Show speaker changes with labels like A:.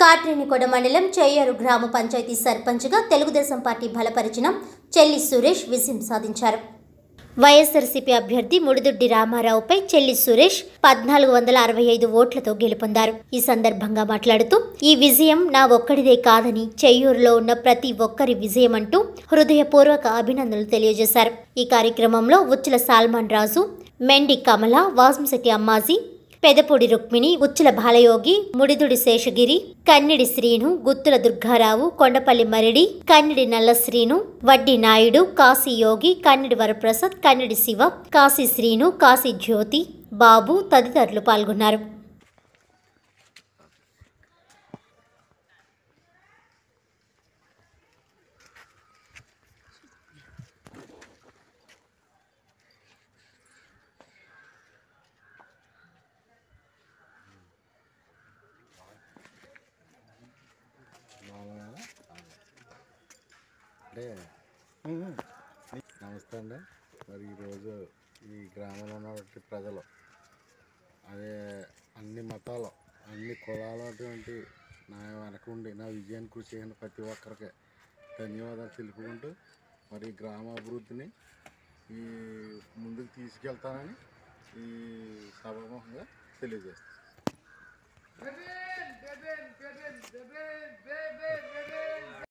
A: కాట్రేనికొండ మండలం చెయ్యారు గ్రామ పంచాయతీ సర్పంచ్గా తెలుగుదేశం పార్టీ బలపరిచిన చెల్లి సురేష్ విజయం సాధించారు వైఎస్ఆర్సీపీ అభ్యర్థి ముడిదొడ్డి రామారావుపై చెల్లి సురేష్ పద్నాలుగు వందల అరవై ఐదు ఓట్లతో గెలుపొందారు ఈ సందర్భంగా మాట్లాడుతూ ఈ విజయం నా ఒక్కడిదే కాదని చెయ్యూరులో ఉన్న ప్రతి ఒక్కరి విజయం అంటూ హృదయపూర్వక అభినందనలు తెలియజేశారు ఈ కార్యక్రమంలో ఉచ్చుల సాల్మాన్ రాజు మెండి కమల వాసంశెట్టి అమ్మాజీ పెదపూడి రుక్మిణి ఉచ్చుల బాలయోగి ముడిదుడి శేషగిరి కన్నిడి శ్రీను గుత్తుల దుర్గారావు కొండపల్లి మరిడి కన్నిడి నల్ల శ్రీను వడ్డి నాయుడు కాశీ యోగి కన్నిడి వరప్రసాద్ కన్నిడి శివ కాశీ శ్రీను కాశీ జ్యోతి బాబు తదితరులు పాల్గొన్నారు
B: అంటే నమస్తే అండి మరి ఈరోజు ఈ గ్రామంలో ఉన్నటువంటి ప్రజలు అదే అన్ని మతాలు అన్ని కులాలు అటువంటి నా వెనక ఉండి నా విజయాన్ని కృషి చేసిన ప్రతి ఒక్కరికి ధన్యవాదాలు తెలుపుకుంటూ మరి ఈ గ్రామ అభివృద్ధిని ఈ ముందుకు తీసుకెళ్తానని ఈ సభాముఖంగా తెలియజేస్తాను